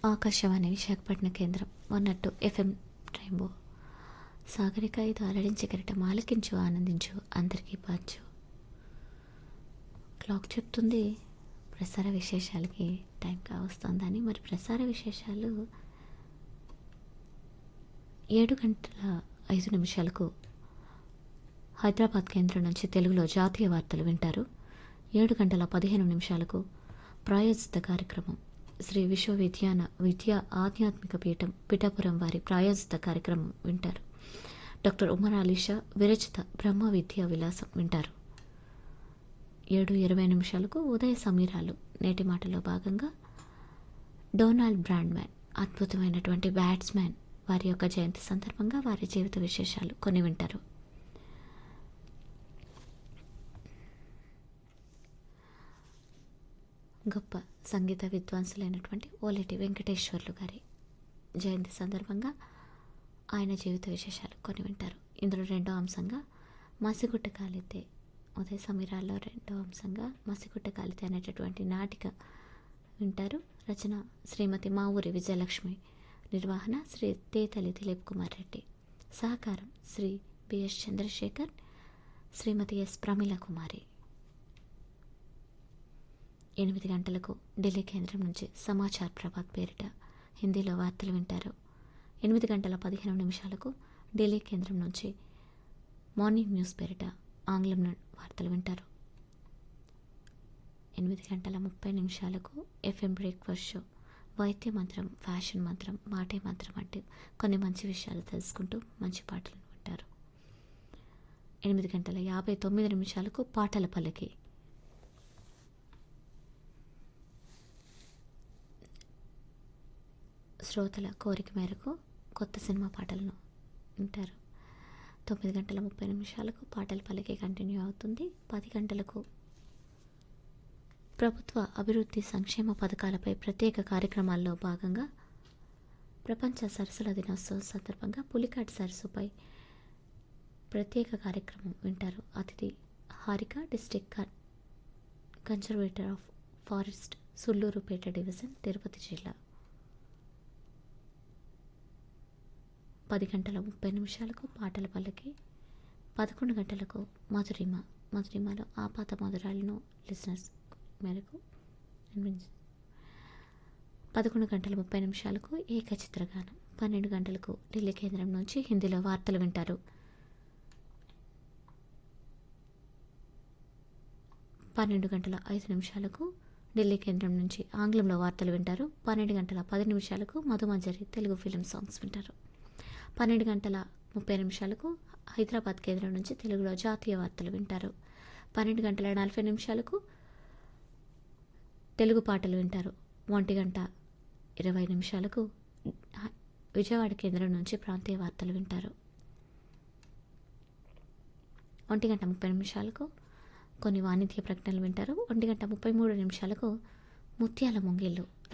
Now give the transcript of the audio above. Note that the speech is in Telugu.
ఆకాశవాణి విశాఖపట్నం కేంద్రం మొన్నట్టు ఎఫ్ఎం ట్రైంబో సాగరిక ఇది అలడించే కిరటం ఆలకించు ఆనందించు అందరికీ పంచు క్లాక్ చెప్తుంది ప్రసార విశేషాలకి టైం కావస్తుందని మరి ప్రసార విశేషాలు ఏడు గంటల ఐదు నిమిషాలకు హైదరాబాద్ కేంద్రం నుంచి తెలుగులో జాతీయ వార్తలు వింటారు ఏడు గంటల పదిహేను నిమిషాలకు ప్రాయోజిత కార్యక్రమం శ్రీ విశ్వవిద్యాన విద్యా ఆధ్యాత్మిక పీఠం పిఠాపురం వారి ప్రాయోజిత కార్యక్రమం వింటారు డాక్టర్ ఉమర్ అలీషా విరచిత బ్రహ్మ విద్యా విలాసం వింటారు ఏడు ఇరవై నిమిషాలకు ఉదయ సమీరాలు నేటి మాటలో భాగంగా డొనాల్డ్ బ్రాండ్మ్యాన్ అద్భుతమైనటువంటి బ్యాట్స్మ్యాన్ వారి యొక్క జయంతి సందర్భంగా వారి జీవిత విశేషాలు కొన్ని వింటారు గొప్ప సంగీత విద్వాంసులైనటువంటి ఓలేటి వెంకటేశ్వర్లు గారి జయంతి సందర్భంగా ఆయన జీవిత విశేషాలు కొన్ని వింటారు ఇందులో రెండో అంశంగా మసిగుట్ట కాలితే ఉదయ సమీరాల్లో రెండో అంశంగా మసిగుట్ట కాలితే అనేటటువంటి నాటిక వింటారు రచన శ్రీమతి మావూరి విజయలక్ష్మి నిర్వహణ శ్రీ తేతలి దిలీప్ కుమార్ రెడ్డి సహకారం శ్రీ బిఎస్ చంద్రశేఖర్ శ్రీమతి ఎస్ ప్రమిళ కుమారి ఎనిమిది గంటలకు ఢిల్లీ కేంద్రం నుంచి సమాచార్ ప్రభాత్ పేరిట హిందీలో వార్తలు వింటారు ఎనిమిది గంటల పదిహేను నిమిషాలకు ఢిల్లీ కేంద్రం నుంచి మార్నింగ్ న్యూస్ పేరిట ఆంగ్లంలో వార్తలు వింటారు ఎనిమిది గంటల ముప్పై నిమిషాలకు ఎఫ్ఎం బ్రేక్ఫాస్ట్ షో వైద్య మంత్రం ఫ్యాషన్ మంత్రం మాటే మంత్రం అంటే కొన్ని మంచి విషయాలు తెలుసుకుంటూ మంచి పాటలు వింటారు ఎనిమిది గంటల యాభై తొమ్మిది నిమిషాలకు పాటల పల్లకి శ్రోతల కోరిక మేరకు కొత్త సినిమా పాటలను వింటారు తొమ్మిది గంటల ముప్పై నిమిషాలకు పాటల పలికి కంటిన్యూ అవుతుంది పది గంటలకు ప్రభుత్వ అభివృద్ధి సంక్షేమ పథకాలపై ప్రత్యేక కార్యక్రమాల్లో భాగంగా ప్రపంచ సరస్సుల దినోత్సవం సందర్భంగా పులికాట్ సరస్సుపై ప్రత్యేక కార్యక్రమం వింటారు అతిథి Harika district conservator of forest Sullurpeta division Tirupati జిల్లా పది గంటల ముప్పై నిమిషాలకు పాటల పల్లకి పదకొండు గంటలకు మధురిమ మధురిమలో ఆపాత మధురాలను లిసనర్స్ మేరకు వినిపించ పదకొండు గంటల ముప్పై నిమిషాలకు ఏకచిత్రగానం పన్నెండు గంటలకు ఢిల్లీ కేంద్రం నుంచి హిందీలో వార్తలు వింటారు పన్నెండు గంటల ఐదు నిమిషాలకు ఢిల్లీ కేంద్రం నుంచి ఆంగ్లంలో వార్తలు వింటారు పన్నెండు గంటల పది నిమిషాలకు మధుమంజరి తెలుగు ఫిలిం సాంగ్స్ వింటారు పన్నెండు గంటల ముప్పై నిమిషాలకు హైదరాబాద్ కేంద్రం నుంచి తెలుగులో జాతీయ వార్తలు వింటారు పన్నెండు గంటల నలభై నిమిషాలకు తెలుగు పాటలు వింటారు ఒంటి గంట ఇరవై నిమిషాలకు విజయవాడ కేంద్రం నుంచి ప్రాంతీయ వార్తలు వింటారు ఒంటి గంట ముప్పై నిమిషాలకు కొన్ని వాణిజ్య ప్రకటనలు వింటారు ఒంటి గంట ముప్పై మూడు నిమిషాలకు ముత్యాల ముంగిళ్ళు